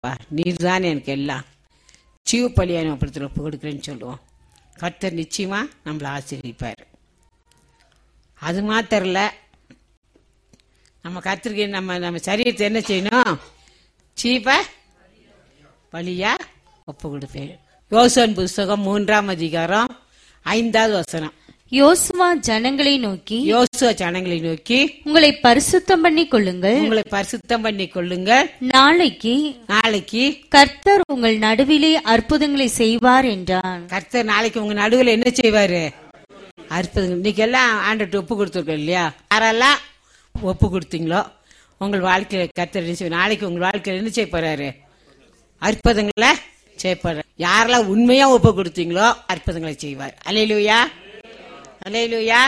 கொடுப்பா நீர் தான் எனக்கு எல்லாம் சீவ பலியான ஒப்படத்தில் ஒப்பு கொடுக்குறேன்னு சொல்லுவோம் கர்த்தர் நிச்சயமா நம்மளை ஆசீர்வதிப்பார் அது மாத்திரம் இல்ல நம்ம கத்திரிக்கை நம்ம நம்ம சரீரத்தை என்ன செய்யணும் சீப்ப பலியா ஒப்பு கொடுப்பேன் யோசன் புஸ்தகம் மூன்றாம் அதிகாரம் ஐந்தாவது வசனம் யோசுவா ஜனங்களை நோக்கி யோசுவ ஜனங்களை நோக்கி உங்களை பரிசுத்தம் பண்ணிக் கொள்ளுங்கள் உங்களை பரிசுத்தம் பண்ணி கொள்ளுங்க நாளைக்கு நாளைக்கு கர்த்தர் உங்கள் நடுவிலே அற்புதங்களை செய்வார் என்றான் கர்த்தர் நாளைக்கு உங்க நடுவில் என்ன செய்வாரு அற்புதம் இன்னைக்கு எல்லாம் ஆண்டுட்டு ஒப்பு கொடுத்துருக்கோம் இல்லையா யாரெல்லாம் ஒப்பு கொடுத்தீங்களோ உங்கள் வாழ்க்கையில கர்த்தர் என்ன செய்வார்? நாளைக்கு உங்கள் வாழ்க்கையில என்ன செய்ய போறாரு அற்புதங்களை செய்ய போறாரு யாரெல்லாம் உண்மையா ஒப்பு கொடுத்தீங்களோ அற்புதங்களை செய்வார் அலையிலுயா அலையிலுயா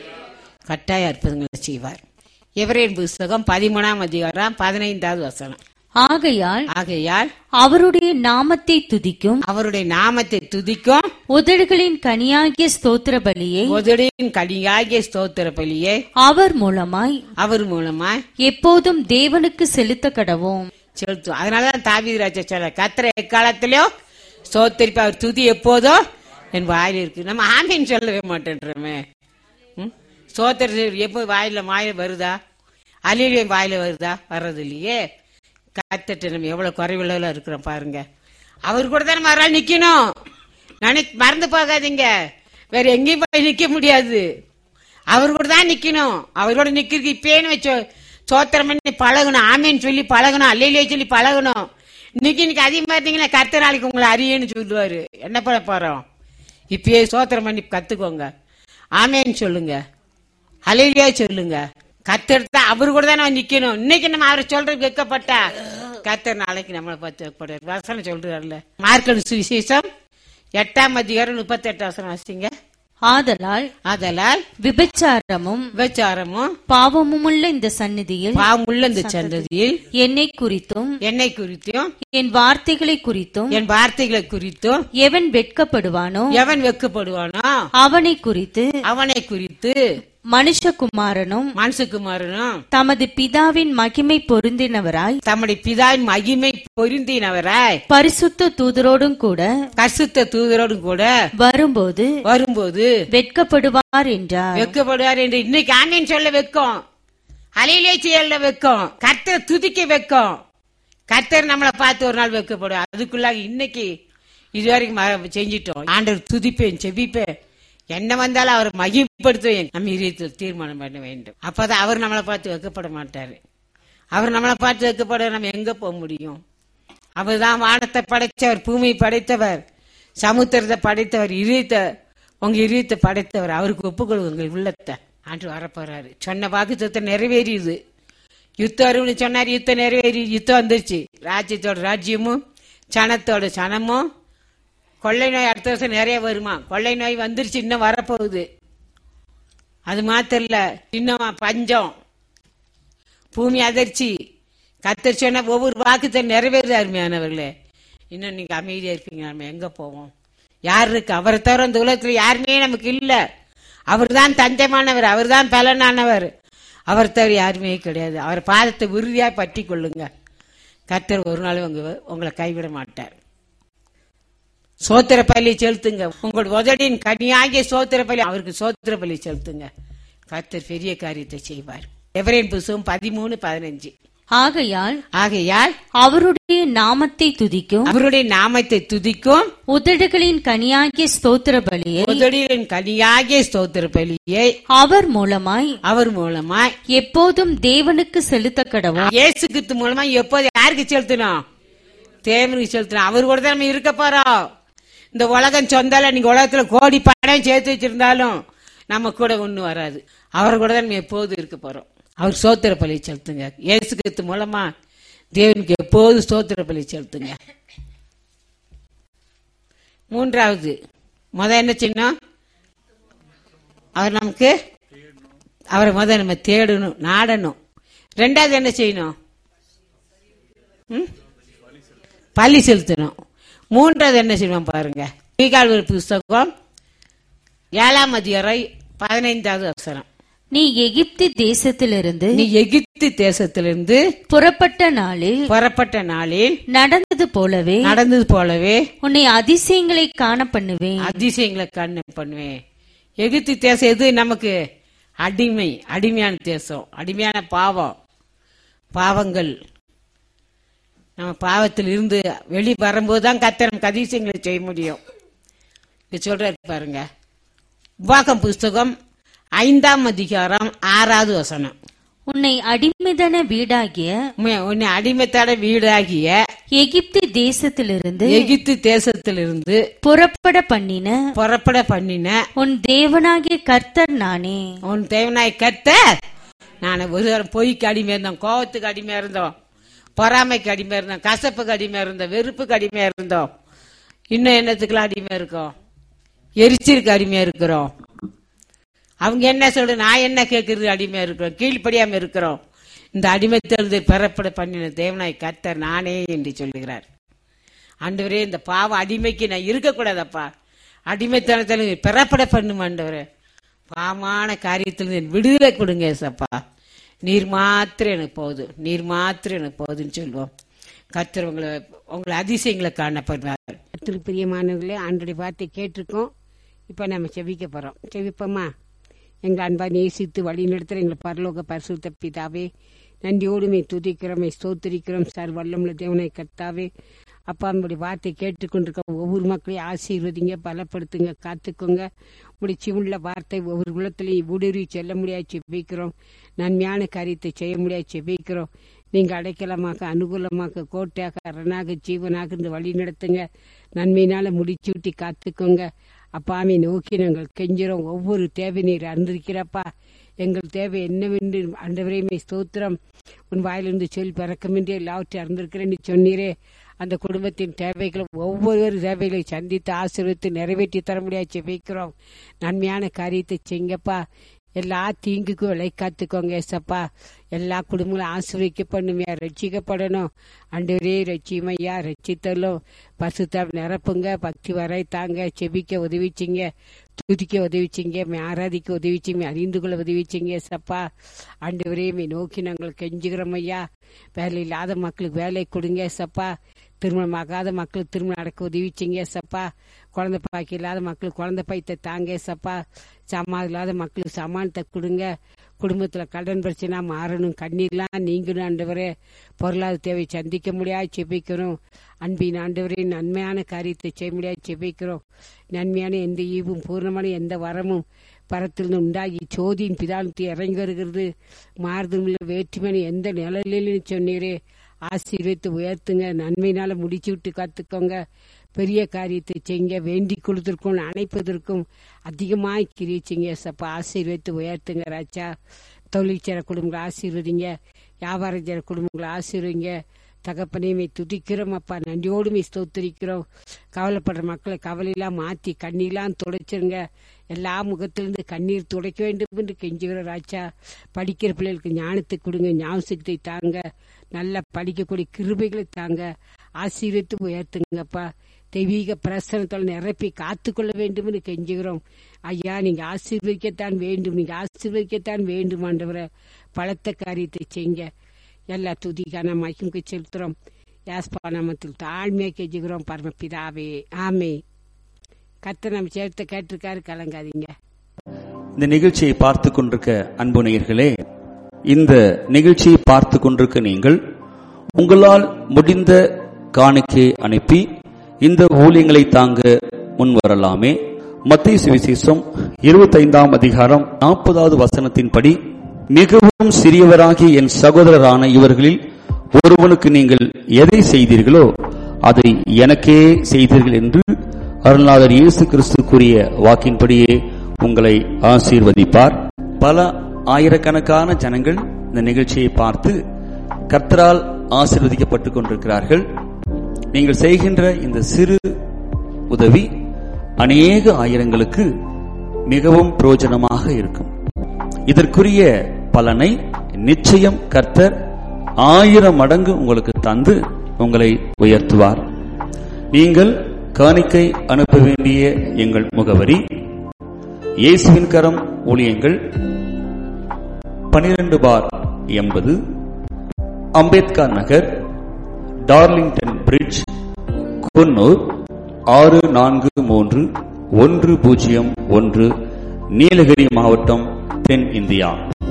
கட்டாய அற்புதங்களை செய்வார் எவரேன் புஸ்தகம் பதிமூணாம் அதிகாரம் பதினைந்தாவது வசனம் ஆகையால் ஆகையால் அவருடைய நாமத்தை துதிக்கும் அவருடைய நாமத்தை துதிக்கும் உதடுகளின் கனியாகிய ஸ்தோத்திர பலியை உதடின் கடியாகிய ஸ்தோத்திர பலியை அவர் மூலமாய் அவர் மூலமா எப்போதும் தேவனுக்கு செலுத்த கடவோம் செலுத்தும் அதனாலதான் தாவீது ராஜா சொல்ல கத்திர எக்காலத்திலயும் ஸ்தோத்தரிப்பு அவர் துதி எப்போதும் என் வாயில் இருக்கு நம்ம ஆமீன் சொல்லவே மாட்டேன்றோமே ம்? ஸ்தோத்திர எப்போ வாயில வாயில வருதா அலிலியம் வாயில வருதா வர்றது இல்லையே கத்துட்டு நம்ம எவ்வளவு குறைவுள்ள இருக்கிறோம் பாருங்க அவர் கூட தான் மறுநாள் நிக்கணும் நினை மறந்து போகாதீங்க வேற எங்கேயும் போய் நிக்க முடியாது அவர் கூட தான் நிக்கணும் அவரோட நிக்கிறதுக்கு இப்பேன்னு வச்சோ சோத்திரம் பண்ணி பழகணும் ஆமேன்னு சொல்லி பழகணும் அல்லையிலே சொல்லி பழகணும் இன்னைக்கு இன்னைக்கு அதிகமா இருந்தீங்கன்னா கர்த்தர் நாளைக்கு உங்களை அறியன்னு சொல்லுவாரு என்ன பண்ண போறோம் இப்பயே சோத்திரம் பண்ணி கத்துக்கோங்க ஆமேன்னு சொல்லுங்க அலையிலேயே சொல்லுங்க கத்தர் தான் அவரு கூட தான் நம்ம நிக்கணும் இன்னைக்கு நம்ம அவரை சொல்றது வைக்கப்பட்டா கத்தர் நாளைக்கு நம்மளை பார்த்து வைக்கப்படுறாரு வசனம் சொல்றாருல்ல மார்க்கன் சுவிசேஷம் எட்டாம் அதிகாரம் முப்பத்தி எட்டாம் வசனம் வாசிங்க ஆதலால் ஆதலால் விபச்சாரமும் விபச்சாரமும் பாவமுமுள்ள இந்த சந்நிதியில் பாவமுள்ள இந்த சந்ததியில் என்னை குறித்தும் என்னை குறித்தும் என் வார்த்தைகளை குறித்தும் என் வார்த்தைகளை குறித்தும் எவன் வெட்கப்படுவானோ எவன் வெட்கப்படுவானோ அவனை குறித்து அவனை குறித்து மனுஷகுமாரனும் மனசுக்குமாரனும் தமது பிதாவின் மகிமை பொருந்தினவராய் தம்முடைய பிதாவின் மகிமை பொருந்தினவராய் பரிசுத்த தூதரோடும் கூட கசுத்த தூதரோடும் கூட வரும்போது வரும்போது வெட்கப்படுவார் என்றார் வெக்கப்படுவார் என்று இன்னைக்கு ஆமீன் சொல்ல வைக்கும் அலையிலே செயல்ல வைக்கும் கர்த்தர் துதிக்க வைக்கும் கர்த்தர் நம்மளை பார்த்து ஒரு நாள் வைக்கப்படுவார் அதுக்குள்ளாக இன்னைக்கு இதுவரைக்கும் ம- செஞ்சிட்டோம் ஆண்டவர் துதிப்பேன் செபிப்பேன் என்ன வந்தாலும் அவர் மகிழ்ப்படுத்துவேன் நம்ம இதயத்தில் தீர்மானம் பண்ண வேண்டும் அப்பதான் அவர் நம்மளை பார்த்து வைக்கப்பட மாட்டாரு அவர் நம்மளை பார்த்து வைக்கப்பட நம்ம எங்க போக முடியும் அவர்தான் வானத்தை படைத்தவர் பூமியை படைத்தவர் சமுத்திரத்தை படைத்தவர் இதயத்தை உங்க இதயத்தை படைத்தவர் அவருக்கு ஒப்புக்கொள்ளுங்க உங்க உள்ளத்தை ஆண்டு வரப்போறாரு சொன்ன வாக்குத்தத்தை நிறைவேறியுது யுத்தம் வரும்னு சொன்னார் யுத்தம் நிறைவேறி யுத்தம் வந்துருச்சு ராஜ்யத்தோட ராஜ்யமும் சனத்தோட சனமும் கொள்ளை நோய் அடுத்த வருஷம் நிறைய வருமா கொள்ளை நோய் வந்துருச்சு இன்னும் வரப்போகுது அது மாத்திரம் இல்ல இன்னும் பஞ்சம் பூமி அதிர்ச்சி கத்தர் சொன்ன ஒவ்வொரு வாக்குத்தை நிறைவேறு அருமையானவர்களே இன்னும் நீங்க அமைதியா இருப்பீங்க நம்ம எங்க போவோம் யார் இருக்கு அவரை தவிர இந்த உலகத்துல யாருமே நமக்கு இல்ல அவர்தான் தஞ்சமானவர் அவர்தான் பலனானவர் அவர் தவிர யாருமே கிடையாது அவர் பாதத்தை உறுதியா பற்றி கொள்ளுங்க கத்தர் ஒரு நாள் உங்க உங்களை கைவிட மாட்டார் சோத்திர பள்ளி செலுத்துங்க உங்கள் உதடின் கனியாகிய சோத்திர பள்ளி அவருக்கு சோத்திர பள்ளி செலுத்துங்க கர்த்தர் பெரிய காரியத்தை செய்வார் எவரேன் புஸ்தகம் பதிமூணு பதினஞ்சு ஆகையால் ஆகையால் அவருடைய நாமத்தை துதிக்கும் அவருடைய நாமத்தை துதிக்கும் உதடுகளின் கனியாகிய ஸ்தோத்திர பலியை உதடியின் கனியாகிய ஸ்தோத்திர பலியை அவர் மூலமாய் அவர் மூலமாய் எப்போதும் தேவனுக்கு செலுத்த கடவோம் இயேசு கிறிஸ்து மூலமா எப்போது யாருக்கு செலுத்தணும் தேவனுக்கு செலுத்தணும் அவர் கூட தான் நம்ம இருக்க போறோம் இந்த உலகம் சொந்தால நீங்க உலகத்துல கோடி பணம் சேர்த்து வச்சிருந்தாலும் நம்ம கூட ஒண்ணு வராது அவர் கூட தான் நம்ம எப்போதும் இருக்க போறோம் அவர் சோத்திர பலி செலுத்துங்க இயேசு கிறிஸ்து மூலமா தேவனுக்கு எப்போது சோத்திர பலி செலுத்துங்க மூன்றாவது முத என்ன செய்யணும் அவர் நமக்கு அவரை முத நம்ம தேடணும் நாடணும் ரெண்டாவது என்ன செய்யணும் ம்? பள்ளி செலுத்தணும் மூன்றாவது என்ன செய்வோம் பாருங்க மீகால் புஸ்தகம் ஏழாம் அதிகாரம் பதினைந்தாவது அவசரம் நீ எகிப்து தேசத்திலிருந்து நீ எகிப்து தேசத்திலிருந்து புறப்பட்ட நாளில் புறப்பட்ட நாளில் நடந்தது போலவே நடந்தது போலவே உன்னை அதிசயங்களை காண பண்ணுவேன் அதிசயங்களை கண்ணு பண்ணுவேன் எகிப்து தேசம் எது நமக்கு அடிமை அடிமையான தேசம் அடிமையான பாவம் பாவங்கள் நம்ம பாவத்தில் இருந்து வெளி வரும்போது தான் கத்த நமக்கு அதிசயங்களை செய்ய முடியும் இது சொல்றாரு பாருங்க உபாகம் புஸ்தகம் ஐந்தாம் அதிகாரம் ஆறாவது வசனம் உன்னை அடிமைதன வீடாகிய உம்மை- உன்னை அடிமைத்தட வீடாகிய எகிப்து தேசத்திலிருந்து எகிப்து தேசத்திலிருந்து புறப்பட பண்ணின புறப்பட பண்ணின உன் தேவனாகிய கர்த்தர் நானே உன் தேவனாய் கத்த நான் ஒரு வாரம் பொய்க்கு அடிமையா இருந்தோம் கோவத்துக்கு அடிமையா இருந்தோம் பொறாமைக்கு அடிமையா இருந்தோம் கசப்புக்கு அடிமையா இருந்தோம் வெறுப்புக்கு அடிமையா இருந்தோம் இன்னும் என்னத்துக்குலாம் அடிமையா இருக்கோம் எரிச்சிருக்கு அடிமையா இருக்கிறோம் அவங்க என்ன சொல்ற நான் என்ன கேட்கறது அடிமையா இருக்கிறோம் கீழ்ப்படியாம இருக்கிறோம் இந்த அடிமைத்தெழுது பெறப்பட பண்ணின தேவனாய் கர்த்தர் நானே என்று சொல்லுகிறார் ஆண்டவரே இந்த பாவ அடிமைக்கு நான் இருக்கக்கூடாதப்பா அடிமைத்தனத்தில் பெறப்பட பண்ணும் ஆண்டவரே பாவமான காரியத்தில் என் விடுதலை கொடுங்க ஏசப்பா நீர் மாத்திரம் எனக்கு போதும் நீர் மாத்திரம் எனக்கு போதுன்னு சொல்லுவோம் கர்த்தர் உங்களை உங்களை அதிசயங்களை காணப்படுவார் கர்த்தர் பிரியமானவர்களே ஆண்டுடைய வார்த்தை கேட்டிருக்கோம் இப்போ நம்ம செவிக்க போகிறோம் செவிப்போமா எங்கள் அன்பா நேசித்து வழி நடத்துகிற எங்களை பரலோக பரிசுத்த பிதாவே நன்றியோடுமே துதிக்கிறோமே ஸ்தோத்திரிக்கிறோம் சார் வல்லமுள்ள தேவனை கர்த்தாவே அப்பா நம்முடைய வார்த்தை கேட்டுக்கொண்டிருக்க ஒவ்வொரு மக்களையும் ஆசீர்வதிங்க பலப்படுத்துங்க காத்துக்கோங்க முடிச்சுள்ள வார்த்தை ஒவ்வொரு குலத்திலையும் ஊடுருவி செல்ல முடியாது செபிக்கிறோம் நன்மையான காரியத்தை செய்ய முடியாது செபிக்கிறோம் நீங்க அடைக்கலமாக அனுகூலமாக கோட்டையாக அரணாக ஜீவனாக இந்த வழி நடத்துங்க நன்மையினால முடிச்சு விட்டு காத்துக்கோங்க அப்பாமை நோக்கி நாங்கள் கெஞ்சிரோம் ஒவ்வொரு தேவை நீர் அறிந்திருக்கிறப்பா எங்கள் தேவை என்னவென்று அண்டவரையுமே ஸ்தோத்திரம் உன் வாயிலிருந்து சொல் பிறக்கமின்றி எல்லாவற்றையும் அறிந்திருக்கிறேன்னு சொன்னீரே அந்த குடும்பத்தின் தேவைகளை ஒவ்வொரு தேவைகளை சந்தித்து ஆசீர்வித்து நிறைவேற்றி தர முடியாது செபிக்கிறோம் நன்மையான காரியத்தை செய்யுங்கப்பா எல்லா தீங்குக்கும் விலை காத்துக்கோங்க ஏசப்பா எல்லா குடும்பங்களும் ஆசிரியக்கப்படணுமையா ரட்சிக்கப்படணும் அண்டவரே ரட்சிமையா ரட்சித்தலும் பசுத்த நிரப்புங்க பக்தி வரை தாங்க செபிக்க உதவிச்சிங்க துதிக்க உதவிச்சிங்க மே ஆராதிக்க உதவிச்சிங்க மே அறிந்து கொள்ள உதவிச்சிங்க ஏசப்பா ஆண்டவரே மே நோக்கி நாங்கள் கெஞ்சுகிறோம் ஐயா வேலை இல்லாத மக்களுக்கு வேலை கொடுங்க ஏசப்பா திருமணம் ஆகாத மக்களுக்கு திருமணம் நடக்க உதவிச்சிங்க ஏசப்பா குழந்தை பாக்கி இல்லாத மக்களுக்கு குழந்தை பைத்தை தாங்க ஏசப்பா சமான் இல்லாத மக்களுக்கு சமானத்தை கொடுங்க குடும்பத்துல கடன் பிரச்சனை மாறணும் கண்ணீர்லாம் நீங்கணும் ஆண்டவரே பொருளாதார தேவை சந்திக்க முடியாது செபிக்கிறோம் அன்பின் ஆண்டவரே நன்மையான காரியத்தை செய்ய முடியாது செபிக்கிறோம் நன்மையான எந்த ஈவும் பூர்ணமான எந்த வரமும் பரத்திலிருந்து உண்டாகி சோதியின் பிதானத்தை இறங்கி வருகிறது மாறுதல் வேற்றுமணி எந்த நிலையிலும் சொன்னீரே ஆசீர்வித்து உயர்த்துங்க நன்மையினால முடிச்சு விட்டு காத்துக்கோங்க பெரிய காரியத்தை செய்யுங்க வேண்டிக் கொள்வதற்கும் அணைப்பதற்கும் அதிகமாய் கிரிச்சிங்க சப்பா ஆசீர்வித்து உயர்த்துங்க ராஜா தொழிற்சர குடும்பங்களை ஆசீர்வதிங்க வியாபாரம் செய்கிற குடும்பங்களை ஆசீர்வதிங்க தகப்பனையுமே துதிக்கிறோம் அப்பா நன்றியோடுமே ஸ்தோத்திரிக்கிறோம் கவலைப்படுற மக்களை கவலையெல்லாம் மாற்றி கண்ணீர்லாம் துடைச்சிருங்க எல்லா முகத்திலிருந்து கண்ணீர் துடைக்க வேண்டும் என்று கெஞ்சுகிற ராஜா படிக்கிற பிள்ளைகளுக்கு ஞானத்தை கொடுங்க ஞாபகத்தை தாங்க நல்லா படிக்கக்கூடிய கிருபைகளை தாங்க ஆசீர்வித்து உயர்த்துங்கப்பா தெய்வீக பிரசனத்தால் நிரப்பி காத்துக்கொள்ள வேண்டும் என்று கெஞ்சுகிறோம் ஐயா நீங்க ஆசீர்வதிக்கத்தான் வேண்டும் நீங்க ஆசீர்வதிக்கத்தான் வேண்டும் ஆண்டவரை பலத்த காரியத்தை செய்யுங்க எல்லா துதிக்கான மகிமுக்கு செலுத்துறோம் யாஸ்பா நாமத்தில் தாழ்மையா கெஞ்சுகிறோம் பரமபிதாவே ஆமே கத்த நம்ம சேர்த்து கேட்டிருக்காரு கலங்காதீங்க இந்த நிகழ்ச்சியை பார்த்து கொண்டிருக்க அன்பு நேயர்களே இந்த நிகழ்ச்சியை பார்த்து கொண்டிருக்க நீங்கள் உங்களால் முடிந்த காணிக்கை அனுப்பி இந்த ஊழியங்களை தாங்க முன் வரலாமே மத்திய சுவிசேஷம் இருபத்தைந்தாம் அதிகாரம் நாற்பதாவது வசனத்தின்படி மிகவும் சிறியவராகிய என் சகோதரரான இவர்களில் ஒருவனுக்கு நீங்கள் எதை செய்தீர்களோ அதை எனக்கே செய்தீர்கள் என்று அருள்நாதர் இயேசு கிறிஸ்து கூறிய வாக்கின்படியே உங்களை ஆசீர்வதிப்பார் பல ஆயிரக்கணக்கான ஜனங்கள் இந்த நிகழ்ச்சியை பார்த்து கர்த்தரால் ஆசீர்வதிக்கப்பட்டுக் கொண்டிருக்கிறார்கள் நீங்கள் செய்கின்ற இந்த சிறு உதவி அநேக ஆயிரங்களுக்கு மிகவும் பிரயோஜனமாக இருக்கும் இதற்குரிய பலனை நிச்சயம் கர்த்தர் ஆயிரம் மடங்கு உங்களுக்கு தந்து உங்களை உயர்த்துவார் நீங்கள் காணிக்கை அனுப்ப வேண்டிய எங்கள் முகவரி இயேசுவின் கரம் ஊழியங்கள் பனிரெண்டு பார் எண்பது அம்பேத்கர் நகர் டார்லிங்டன் பிரிட்ஜ் குன்னூர் ஆறு நான்கு மூன்று ஒன்று பூஜ்ஜியம் ஒன்று நீலகிரி மாவட்டம் தென் India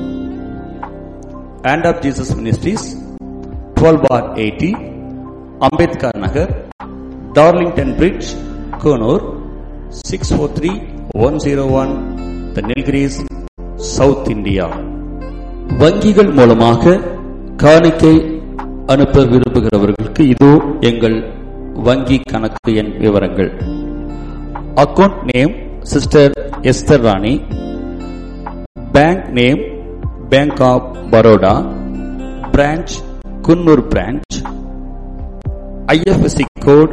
hand of Jesus ministries twelve bar eighty Ambedkar Nagar Darlington bridge Coonoor six four three one zero one the Nilgiris south India வங்கிகள் மூலமாக காணிக்கை அனுப்ப விரும்புகிறவர்களுக்கு இதோ எங்கள் வங்கி கணக்கு எண் விவரங்கள் account name sister Esther Rani bank name bank of Baroda branch Coonoor branch IFSC code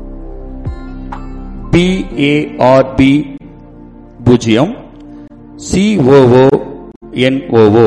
B A R B பூஜ்ஜியம் சிஓஓ என்ஓஓ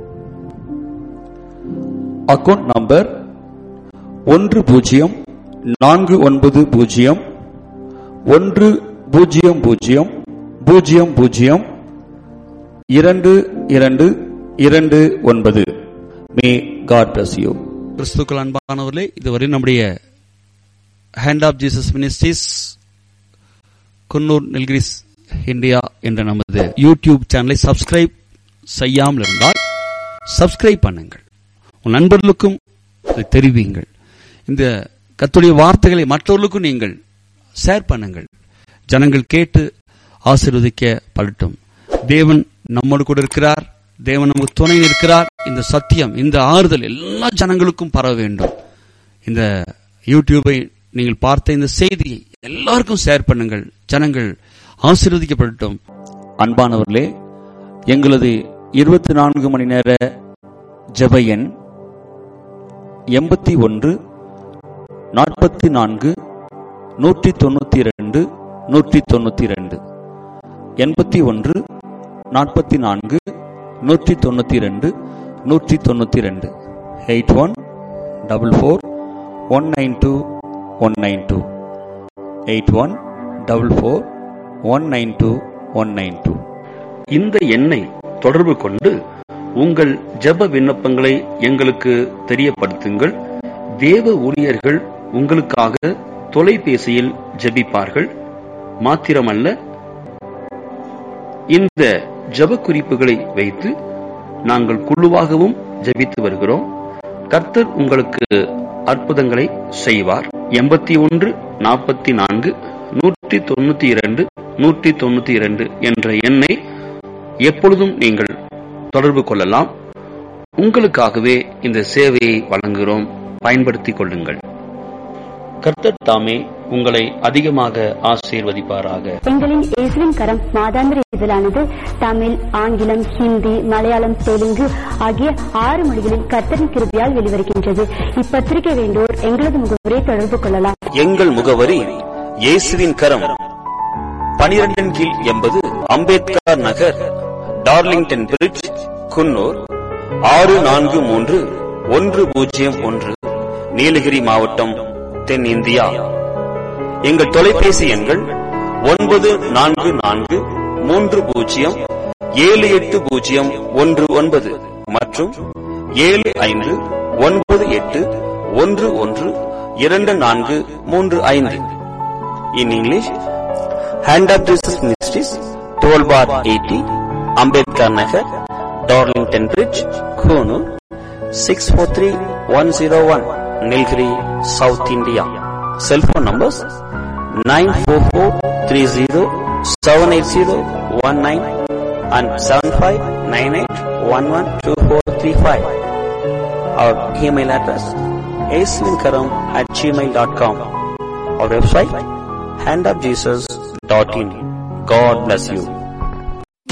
அக்கவுண்ட் நம்பர் ஒன்று பூஜ்ஜியம் நான்கு ஒன்பது பூஜ்ஜியம் ஒன்று பூஜ்ஜியம் பூஜ்ஜியம் பூஜ்ஜியம் பூஜ்ஜியம் இரண்டு இரண்டு இரண்டு ஒன்பது மே காட் பிளஸ் யூ கிறிஸ்துக்கள் அன்பானவர்களே இதுவரை நம்முடைய hand of Jesus ministries Coonoor Nilgiris India என்ற நமது யூடியூப் சேனலை சப்ஸ்கிரைப் செய்யாமல் இருந்தால் சப்ஸ்கிரைப் பண்ணுங்கள் உன் நண்பர்களுக்கும் அதை தெரிவியுங்கள் இந்த கத்துடைய வார்த்தைகளை மற்றவர்களுக்கும் நீங்கள் ஷேர் பண்ணுங்கள் ஜனங்கள் கேட்டு ஆசீர்வதிக்க படட்டும் தேவன் நம்மோடு கூட இருக்கிறார் தேவன் நமக்கு துணை இருக்கிறார் இந்த சத்தியம் இந்த ஆறுதல் எல்லா ஜனங்களுக்கும் பரவ வேண்டும் இந்த யூடியூபை நீங்கள் பார்த்த இந்த செய்தியை எல்லாருக்கும் ஷேர் பண்ணுங்கள் ஜனங்கள் ஆசீர்வதிக்கப்படட்டும் அன்பானவர்களே எங்களது இருபத்தி நான்கு மணி நேர ஜெப எண் எண்பத்தி ஒன்று நாற்பத்தி நான்கு நூற்றி தொண்ணூத்தி இரண்டு நூற்றி தொண்ணூத்தி இரண்டு எண்பத்தி ஒன்று நாற்பத்தி நான்கு நூற்றி தொண்ணூத்தி இரண்டு நூற்றி தொண்ணூத்தி இரண்டு eight one double four one nine two one nine two eight one double four one nine two one nine two இந்த எண்ணை தொடர்பு கொண்டு உங்கள் ஜெப விண்ணப்பங்களை எங்களுக்கு தெரியப்படுத்துங்கள் தேவ ஊழியர்கள் உங்களுக்காக தொலைபேசியில் ஜெபிப்பார்கள் மாத்திரமல்ல இந்த ஜெப குறிப்புகளை வைத்து நாங்கள் குழுவாகவும் ஜெபித்து வருகிறோம் கர்த்தர் உங்களுக்கு அற்புதங்களை செய்வார் எண்பத்தி ஒன்று நாற்பத்தி நான்கு நூற்றி தொண்ணூத்தி இரண்டு நூற்றி தொண்ணூத்தி இரண்டு என்ற எண்ணை எப்பொழுதும் நீங்கள் தொடர்பு கொள்ளலாம் உங்களுக்காகவே இந்த சேவையை வழங்குகிறோம் பயன்படுத்திக் கொள்ளுங்கள் கர்த்தர் தாமே உங்களை அதிகமாக ஆசீர்வதிப்பாராக எங்களின் இயேசுவின் கரம் மாதாந்திர இதழானது தமிழ் ஆங்கிலம் ஹிந்தி மலையாளம் தெலுங்கு ஆகிய ஆறு மொழிகளில் கர்த்தரின் கிருபியால் வெளிவருகின்றது இப்பத்திரிகை வேண்டோர் எங்களது முகவரை தொடர்பு கொள்ளலாம் எங்கள் முகவரி இயேசுவின் கரம் பனிரெண்டின் கீழ் எண்பது அம்பேத்கர் நகர் டார்லிங்டன் பிரிட்ஜ் குன்னூர் ஆறு நான்கு மூன்று ஒன்று பூஜ்ஜியம் ஒன்று நீலகிரி மாவட்டம் தென் இந்தியா எங்கள் தொலைபேசி எண்கள் ஒன்பது நான்கு நான்கு மூன்று பூஜ்ஜியம் ஏழு எட்டு பூஜ்ஜியம் ஒன்று ஒன்பது மற்றும் ஏழு ஐந்து ஒன்பது எட்டு ஒன்று ஒன்று இரண்டு நான்கு மூன்று ஐந்து in English hand of Jesus ministries twelve bar eighty Ambedkar Nagar Darlington bridge Coonoor six four three one zero one Nilgiri south India cellphone numbers nine four four three zero seven eight zero one nine and seven five nine eight one one two four three five our email address ஏஸ்வின்கரம் at Gmail dot com our website handofjesus.in. God bless you.